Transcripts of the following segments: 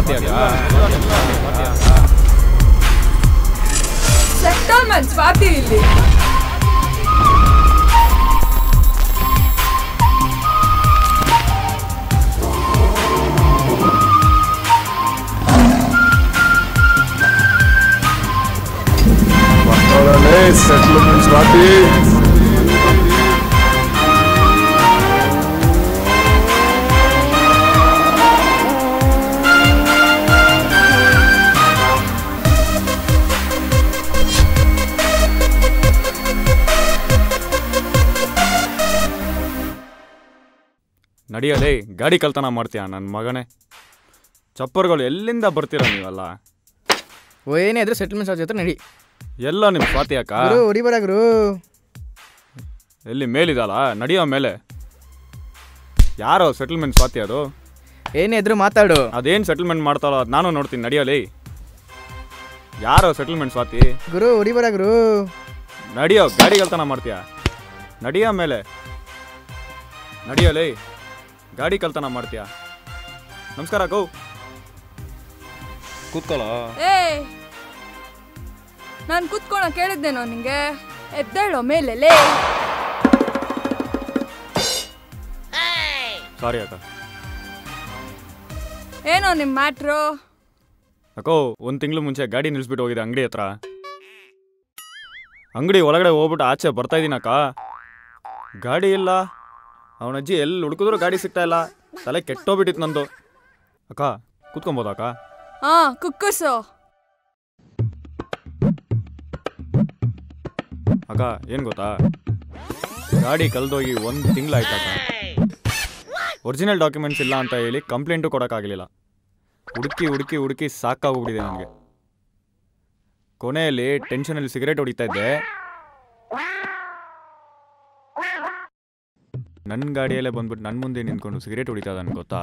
ಸ್ವಾತಿ ಅಕ್ಕ ಸೆಟಲ್ಮೆಂಟ್ ಸ್ವಾತಿ ಇಲ್ಲಿ ಸೆಟ್ಲ್ಮೆಂಟ್ ಸ್ವಾತಿ ನಡಿಯಲೇ ಗಾಡಿ ಕಳ್ತನ ಮಾಡ್ತೀಯ ನನ್ನ ಮಗನೇ ಚಪ್ಪರ್ಗಳು ಎಲ್ಲಿಂದ ಬರ್ತೀರ ನೀವಲ್ಲ ಓ ಏನೇ ಇದ್ರೆ ಸೆಟಲ್ಮೆಂಟ್ ಸಾಧ್ಯ ಹತ್ರ ನಡಿ ಎಲ್ಲ ನಿಮ್ಮ ಸ್ವಾತಿ ಅಕ್ಕ ಗುರು ಹೊಡಿಬೇಡ ಗುರು ಎಲ್ಲಿ ಮೇಲಿದಲ್ಲ ನಡಿಯೋ ಮೇಲೆ ಯಾರೋ ಸೆಟಲ್ಮೆಂಟ್ ಸ್ವಾತಿ ಅದು ಏನೇ ಇದ್ರು ಮಾತಾಡು ಅದೇನು ಸೆಟಲ್ಮೆಂಟ್ ಮಾಡ್ತಾಳೋ ಅದು ನಾನು ನೋಡ್ತೀನಿ ನಡಿಯೋಲಿ ಯಾರೋ ಸೆಟಲ್ಮೆಂಟ್ ಸ್ವಾತಿ ಗುರು ಹೊಡಿಬೇಡ ಗುರು ನಡಿಯೋ ಗಾಡಿ ಕಳ್ತನ ಮಾಡ್ತೀಯ ನಡಿಯೋ ಮೇಲೆ ನಡಿಯೋಲೇ ಗಾಡಿ ಕಳ್ತನ ಮಾಡ್ತೀಯ ನಮಸ್ಕಾರ ಕೌ ಕೂತ್ಕೊಳ್ಳೋ ಏ ನಾನು ಕೂತ್ಕೊಳ ಕೇಳಿದ್ದೇನೋ ನಿಂಗೆ ಎದ್ದೇಳೋ ಮೇಲೆ ಲೇ ಸಾರಿ ಅಕ್ಕ ಏನೋ ನಿಮ್ಮ ಮ್ಯಾಟ್ರು ಅಕ್ಕೋ ಒಂದು ತಿಂಗಳು ಮುಂಚೆ ಗಾಡಿ ನಿಲ್ಲಿಸ್ಬಿಟ್ಟು ಹೋಗಿದೆ ಅಂಗಡಿ ಹತ್ರ ಅಂಗಡಿ ಒಳಗಡೆ ಹೋಗ್ಬಿಟ್ಟು ಆಚೆ ಬರ್ತಾ ಇದ್ದೀನಕ್ಕ ಗಾಡಿ ಇಲ್ಲ ಅವನ ಅಜ್ಜಿ ಎಲ್ಲಿ ಹುಡುಕಿದ್ರು ಗಾಡಿ ಸಿಗ್ತಾ ಇಲ್ಲ ತಲೆ ಕೆಟ್ಟೋಗ್ಬಿಟ್ಟಿತ್ತು ನಂದು ಅಕ್ಕ ಕೂತ್ಕೊಬೋದಾ ಅಕ್ಕ ಹಾ ಕುಕ್ಕಸು ಅಕ್ಕ ಏನು ಗೊತ್ತಾ ಗಾಡಿ ಕಳೆದೋಗಿ ಒಂದು ತಿಂಗಳಾಯ್ತಕ್ಕ ಒರಿಜಿನಲ್ ಡಾಕ್ಯುಮೆಂಟ್ಸ್ ಇಲ್ಲ ಅಂತ ಹೇಳಿ ಕಂಪ್ಲೇಂಟು ಕೊಡೋಕ್ಕಾಗಲಿಲ್ಲ ಹುಡುಕಿ ಹುಡುಕಿ ಹುಡುಕಿ ಸಾಕಾಗೋಗ್ಬಿಟ್ಟಿದೆ ನನಗೆ ಕೊನೆಯಲ್ಲಿ ಟೆನ್ಷನಲ್ಲಿ ಸಿಗರೇಟ್ ಹೊಡಿತಾ ಇದ್ದೆ ನನ್ನ ಗಾಡಿಯಲ್ಲೇ ಬಂದ್ಬಿಟ್ಟು ನನ್ನ ಮುಂದೆ ನಿಂತ್ಕೊಂಡು ಸಿಗರೇಟ್ ಹೊಡಿತಾ ಇದ್ದಾನೆ ಗೊತ್ತಾ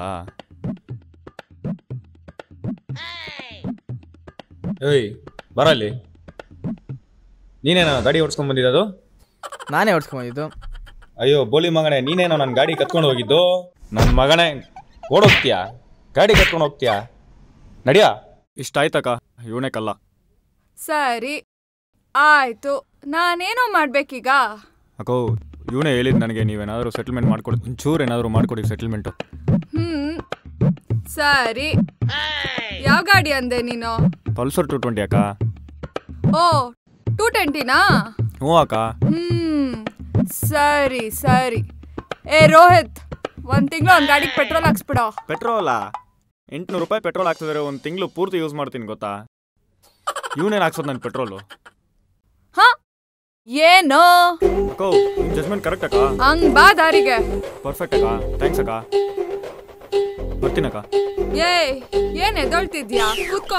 ಏಯ್ ಬರಲ್ಲಿ ನೀನೇನೋ ಗಾಡಿ ಓಡಿಸ್ಕೊಂಡ್ ಬಂದಿದ್ದು ನಾನೇ ಹೊಡ್ಸ್ಕೊಂಬಂದಿದ್ದು ಅಯ್ಯೋ ಬೋಲಿ ಮಗನೇ ನೀನೇನೋ ನನ್ನ ಗಾಡಿ ಕತ್ಕೊಂಡು ಹೋಗಿದ್ದು ನನ್ನ ಮಗನೇ ಓಡೋಗ್ತೀಯಾ ಗಾಡಿ ಕತ್ಕೊಂಡು ಹೋಗ್ತೀಯಾ ನಡಿಯಾ ಇಷ್ಟ ಆಯ್ತಕ್ಕ ಇವನೇ ಕಲ್ಲ ಸರಿ ಆಯ್ತು ನಾನೇನೋ ಮಾಡ್ಬೇಕೀಗ ಅಕ್ಕೋ ಇವನೇ ಹೇಳಿದ್ ನನಗೆ ನೀವೇನಾದರೂ ಸೆಟಲ್ಮೆಂಟ್ ಮಾಡ್ಕೊಡಿ ಒಂಚೂರು ಏನಾದರೂ ಮಾಡ್ಕೊಡಿ ಸೆಟಲ್ಮೆಂಟು ಹ್ಮ್ ಸರಿ ಯಾವ ಗಾಡಿ ಅಂದೆ ನೀನು ಪಲ್ಸರ್ ಟು ಟ್ವೆಂಟಿ ಅಕ್ಕ ಓ ಟೂ ಟ್ವೆಂಟಿನಾ ಹ್ಞೂ ಅಕ್ಕ ಹ್ಮ್ ಸರಿ ಸರಿ ಏ ರೋಹಿತ್ ಒಂದ್ ತಿಂಗಳು ಒಂದ್ ಗಾಡಿಗೆ ಪೆಟ್ರೋಲ್ ಹಾಕ್ಸ್ಬಿಡೋ ಪೆಟ್ರೋಲಾ ಎಂಟ್ನೂರು ರೂಪಾಯಿ ಪೆಟ್ರೋಲ್ ಹಾಕ್ತಿದ್ರೆ ಒಂದು ತಿಂಗಳು ಪೂರ್ತಿ ಯೂಸ್ ಮಾಡ್ತೀನಿ ಗೊತ್ತಾ ಇವನೇನು ಹಾಕ್ಸೋದು ನನ್ನ ಪೆಟ್ರೋಲು ಹ ಏನೋ ಅಕ್ಕೋ ಜಜ್ಮೆಂಟ್ ಕರೆಕ್ಟ್ ಅಕ್ಕ ಹಂಗ್ ಬಾ ದಾರಿಗೆ ಪರ್ಫೆಕ್ಟ್ ಅಕ್ಕ ಥ್ಯಾಂಕ್ಸ್ ಅಕ್ಕ ಬರ್ತೀನಕ್ಕ ಏ ಏನ್ ಎದೊಳ್ತಿದ್ಯಾ ಕೂತ್ಕೋ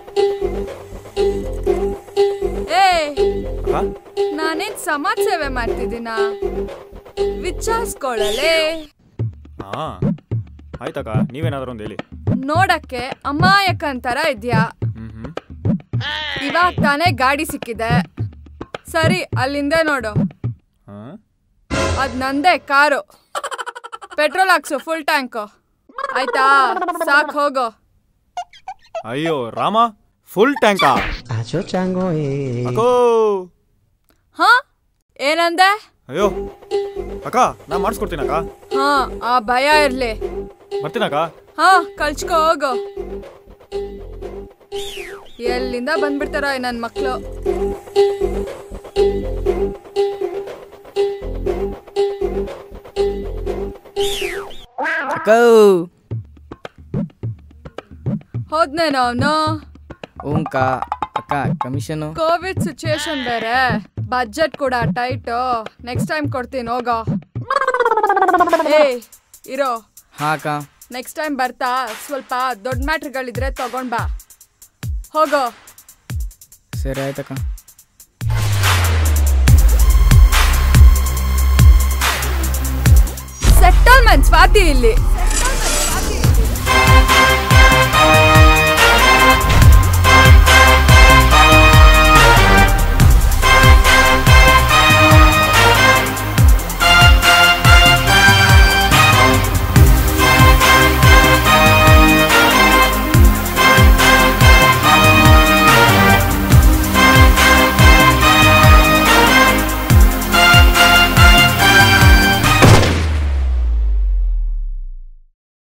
ಏ ಅಕ್ಕ ನಾನೇನ್ ಸಮಾಜ ಸೇವೆ ಮಾಡ್ತಿದ್ದೀನಾ ವಿಚಾರಿಸ್ಕೊಳ್ಳಲೇ ಹಾಂ ಆಯ್ತಕ್ಕ ನೀವೇನಾದರೂ ಒಂದು ಹೇಳಿ ನೋಡಕ್ಕೆ ಅಮಾಯಕನ್ ತರ ಇದ್ಯಾ ಹ್ಞೂ ಹ್ಞೂ ಇವಾಗ ತಾನೇ ಗಾಡಿ ಸಿಕ್ಕಿದೆ ಸರಿ ಅಲ್ಲಿಂದ ನೋಡು ಹಾಂ ಅದ್ ನಂದೇ ಕಾರು ಪೆಟ್ರೋಲ್ ಹಾಕ್ಸು ಫುಲ್ ಟ್ಯಾಂಕು ಆಯ್ತಾ ಸಾಕ್ ಹೋಗೋ ಅಯ್ಯೋ ರಾಮ ಫುಲ್ ಟ್ಯಾಂಕಾ ಅಕ್ಕೋ ಹಾ ಏನಂದೆ ಅಯ್ಯೋ ಅಕ್ಕ ನಾ ಮಾಡಿಸ್ಕೊಡ್ತೀನಕ್ಕ ಹಾ ಆ ಭಯ ಇರ್ಲಿ ಬರ್ತೀನಕ್ಕ ಹಾ ಕಳ್ಸ್ಕೊ ಹೋಗು ಎಲ್ಲಿಂದ ಬಂದ್ಬಿಡ್ತಾರ ನನ್ ಮಕ್ಳು ಅಕ್ಕೋ ಹೋದ್ನೇನೋ ಅವನು ಓಂಕ ಅಕ್ಕ ಕಮಿಷನು ಕೋವಿಡ್ ಸಿಚುಯೇಷನ್ ಬೇರೆ ಬಜೆಟ್ ಕೂಡ ಟೈಟು ನೆಕ್ಸ್ಟ್ ಟೈಮ್ ಕೊಡ್ತೀನಿ ಹೋಗೋ ಏ ಇರೋ ಹಾಂ ಅಕ್ಕ ನೆಕ್ಸ್ಟ್ ಟೈಮ್ ಬರ್ತಾ ಸ್ವಲ್ಪ ದೊಡ್ಡ ಮ್ಯಾಟ್ರ್ಗಳಿದ್ರೆ ತಗೊಂಡ್ ಬಾ ಹೋಗೋ ಸರಿ ಆಯ್ತಕ್ಕ ಸೆಟಲ್ಮೆಂಟ್ ಸ್ವಾತಿ ಇಲ್ಲಿ